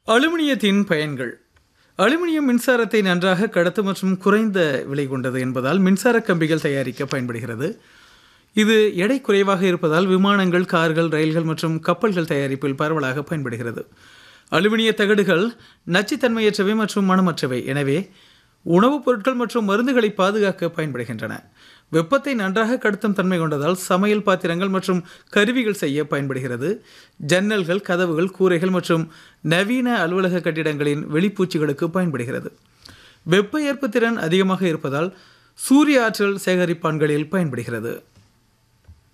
அலுமினியத்தின் பயன்கள் அலுமினியம் மின்சாரத்தை நன்றாக கடத்து மற்றும் குறைந்த விலை கொண்டது என்பதால் மின்சார கம்பிகள் தயாரிக்க பயன்படுகிறது இது எடை குறைவாக இருப்பதால் விமானங்கள் கார்கள் ரயில்கள் மற்றும் கப்பல்கள் தயாரிப்பில் பரவலாக பயன்படுகிறது அலுமினிய தகடுகள் நச்சுத்தன்மையற்றவை மற்றும் மணமற்றவை எனவே உணவுப் பொருட்கள் மற்றும் மருந்துகளை பாதுகாக்க பயன்படுகின்றன வெப்பத்தை நன்றாக கடத்தும் தன்மை கொண்டதால் சமையல் பாத்திரங்கள் மற்றும் கருவிகள் செய்ய பயன்படுகிறது ஜன்னல்கள் கதவுகள் கூரைகள் மற்றும் நவீன அலுவலக கட்டிடங்களின் வெளிப்பூச்சிகளுக்கு பயன்படுகிறது வெப்ப ஏற்பு திறன் அதிகமாக இருப்பதால் சூரிய ஆற்றல் சேகரிப்பான்களில் பயன்படுகிறது